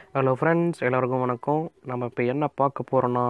hello friends எல்லாருக்கும் வணக்கம் நம்ம இப்போ என்ன பார்க்க போகிறோன்னா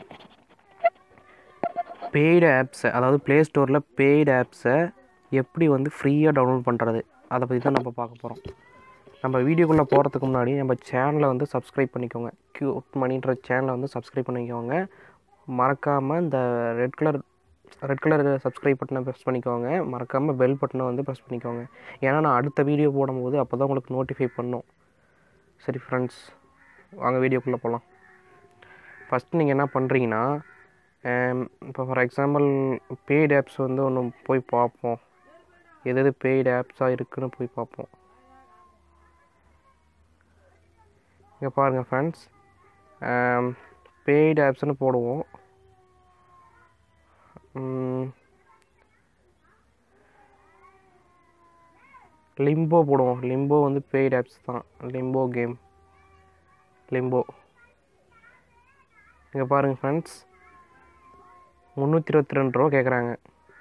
பெய்டு ஆப்ஸை அதாவது ப்ளே ஸ்டோரில் பெய்டு ஆப்ஸை எப்படி வந்து ஃப்ரீயாக டவுன்லோட் பண்ணுறது அதை பற்றி தான் நம்ம பார்க்க போகிறோம் நம்ம வீடியோக்குள்ளே போகிறதுக்கு முன்னாடி நம்ம சேனலை வந்து சப்ஸ்கிரைப் பண்ணிக்கோங்க கியூட் மணின்ற சேனலை வந்து சப்ஸ்கிரைப் பண்ணிக்கோங்க மறக்காமல் இந்த red colour red colour subscribe பட்டனை ப்ரெஸ் பண்ணிக்கோங்க மறக்காமல் பெல் பட்டனை வந்து ப்ரெஸ் பண்ணிக்கோங்க ஏன்னா நான் அடுத்த வீடியோ போடும்போது அப்போ தான் உங்களுக்கு நோட்டிஃபை பண்ணும் சரி ஃப்ரெண்ட்ஸ் வாங்க வீடியோக்குள்ளே போகலாம் ஃபஸ்ட்டு நீங்கள் என்ன பண்ணுறீங்கன்னா இப்போ ஃபார் எக்ஸாம்பிள் பெய்டு ஆப்ஸ் வந்து ஒன்று போய் பார்ப்போம் எது எது பெய்டு ஆப்ஸாக இருக்குன்னு போய் பார்ப்போம் இங்கே பாருங்கள் ஃப்ரெண்ட்ஸ் பெய்டு ஆப்ஸ்னு போடுவோம் லிம்போ போடுவோம் லிம்போ வந்து பெய்டு ஆப்ஸ் தான் லிம்போ கேம் லிம்போ இங்கே பாருங்கள் ஃப்ரெண்ட்ஸ் முந்நூற்றி இருபத்தி ரெண்டு ரூபா கேட்குறாங்க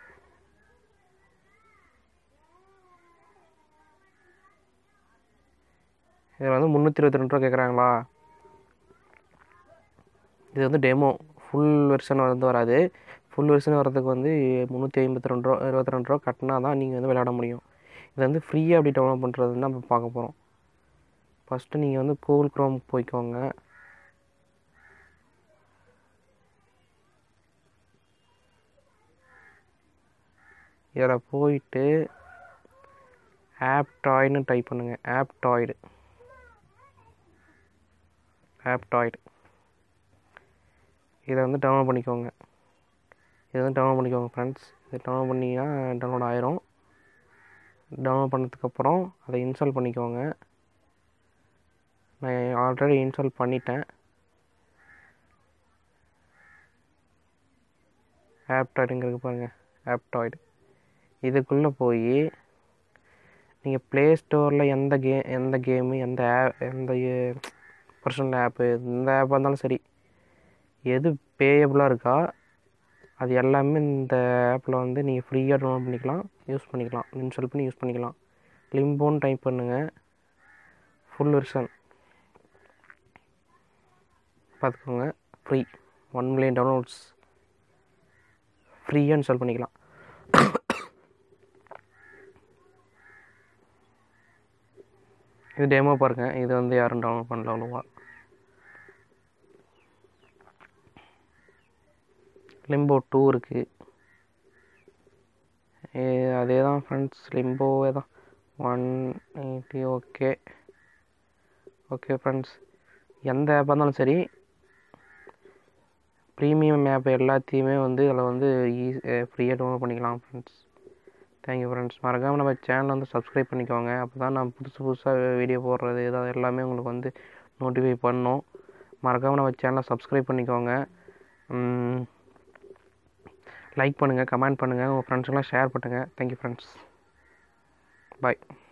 இதில் வந்து முந்நூற்றி இருபத்தி ரெண்டு ரூபா கேட்குறாங்களா இது வந்து டெமோ ஃபுல் வெர்ஷன் வந்து வராது ஃபுல் வெர்ஷன் வரதுக்கு வந்து முந்நூற்றி ஐம்பத்தி ரெண்டு ரூபா இருபத்தி ரெண்டு ரூபா கட்டினா தான் நீங்கள் வந்து விளையாட முடியும் இது வந்து ஃப்ரீயாக எப்படி டவுன்லோட் பண்ணுறதுன்னு நம்ம பார்க்க போகிறோம் ஃபஸ்ட்டு நீங்கள் வந்து கூகுள் க்ரோம் போய்க்கோங்க இதில் போயிட்டு ஆப்டாய்டுன்னு டைப் பண்ணுங்கள் ஆப்டாய்டு ஆப்டாய்டு இதை வந்து டவுன்லோட் பண்ணிக்கோங்க இதை வந்து டவுன்லோட் பண்ணிக்கோங்க ஃப்ரெண்ட்ஸ் இதை டவுன்லோட் பண்ணிங்கன்னா டவுன்லோட் ஆயிரும் டவுன்லோட் பண்ணதுக்கப்புறம் அதை இன்ஸ்டால் பண்ணிக்கோங்க நான் ஆல்ரெடி இன்ஸ்டால் பண்ணிட்டேன் ஆப்டாய்டுங்கிறது பாருங்கள் ஆப்டாய்டு இதுக்குள்ளே போய் நீங்கள் ப்ளே ஸ்டோரில் எந்த கே எந்த கேமு எந்த ஆப் எந்த பர்சனல் ஆப்பு எந்த ஆப்பாக இருந்தாலும் சரி எது பேயபுளாக இருக்கா அது எல்லாமே இந்த ஆப்பில் வந்து நீங்கள் ஃப்ரீயாக டவுன்லோட் பண்ணிக்கலாம் யூஸ் பண்ணிக்கலாம் இன்ஸ்டால் பண்ணி யூஸ் பண்ணிக்கலாம் லிம்போன்னு டைப் பண்ணுங்கள் ஃபுல் வெர்ஷன் பார்த்துக்கோங்க ஃப்ரீ ஒன் மில்லியன் டவுன்லோட்ஸ் ஃப்ரீயாக இன்ஸ்டால் பண்ணிக்கலாம் இது டெமோ பாருங்கள் இது வந்து யாரும் டவுன்லோட் பண்ணல அவ்வளோவா லிம்போ டூ இருக்குது அதே தான் ஃப்ரெண்ட்ஸ் லிம்போவே தான் one eighty okay okay friends எந்த ஆப்பாக இருந்தாலும் சரி ப்ரீமியம் ஆப் எல்லாத்தையுமே வந்து இதில் வந்து ஈஸி ஃப்ரீயாக டவுன்லோட் பண்ணிக்கலாம் ஃப்ரெண்ட்ஸ் தேங்க்யூ ஃப்ரெண்ட்ஸ் மறக்காமல் நம்ம சேனலை வந்து சப்ஸ்கிரைப் பண்ணிக்கோங்க அப்போ தான் நான் புதுசு புதுசாக வீடியோ போடுறது ஏதாவது எல்லாமே உங்களுக்கு வந்து நோட்டிஃபை பண்ணும் மறக்காமல் நம்ம சேனலை சப்ஸ்கிரைப் பண்ணிக்கோங்க லைக் பண்ணுங்கள் கமெண்ட் பண்ணுங்கள் உங்கள் ஃப்ரெண்ட்ஸுக்கெல்லாம் ஷேர் பண்ணுங்கள் தேங்க்யூ ஃப்ரெண்ட்ஸ் பாய்